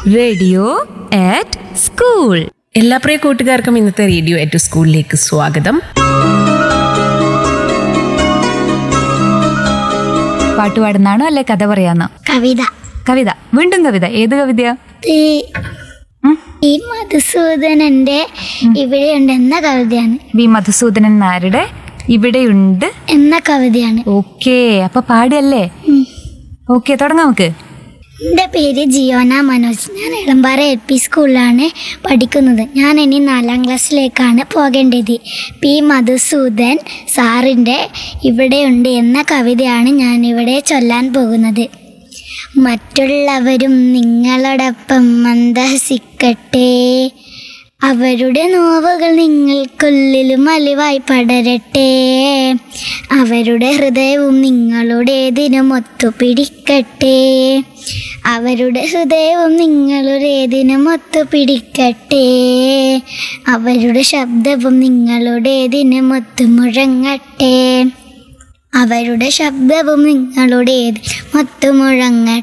Radio ആറ്റ് school എല്ലാ പ്രിയ കൂട്ടുകാർക്കും ഇന്നത്തെ റേഡിയോ ഏറ്റു സ്കൂളിലേക്ക് സ്വാഗതം പാട്ട് പാടുന്നാണോ അല്ലെ കഥ പറയാന്നോ കവിത കവിത വീണ്ടും കവിത ഏത് കവിതയാ ഈ- ഉം. ഈ മധുസൂദനന്റെ ഇവിടെയുണ്ട് എന്ന കവിതയാണ് വി മധുസൂദനൻ നായരുടെ ഇവിടെയുണ്ട് എന്ന കവിതയാണ് ഓക്കേ അപ്പൊ പാടിയല്ലേ ഉം. ഓക്കെ തുടങ്ങാം നമുക്ക് എൻ്റെ പേര് ജിയോന മനോജ് ഞാൻ എളമ്പാറ എൽ പി സ്കൂളിലാണ് പഠിക്കുന്നത് ഞാൻ ഇനി നാലാം ക്ലാസ്സിലേക്കാണ് പോകേണ്ടത് പി മധുസൂദൻ സാറിൻ്റെ ഇവിടെയുണ്ട് എന്ന കവിതയാണ് ഞാനിവിടെ ചൊല്ലാൻ പോകുന്നത് മറ്റുള്ളവരും നിങ്ങളോടൊപ്പം മന്ദഹസിക്കട്ടെ അവരുടെ നോവുകൾ നിങ്ങൾക്കുള്ളിലും അലിവായി പടരട്ടെ അവരുടെ ഹൃദയവും നിങ്ങളുടേതിനും ഒത്തുപിടിക്കട്ടെ അവരുടെ ഹൃദയവും നിങ്ങളുടേതിനും ഒത്തുപിടിക്കട്ടെ അവരുടെ ശബ്ദവും നിങ്ങളുടേതിനും ഒത്തുമുഴങ്ങട്ടെ അവരുടെ ശബ്ദവും നിങ്ങളുടേത് ഒത്തുമുഴങ്ങട്ടെ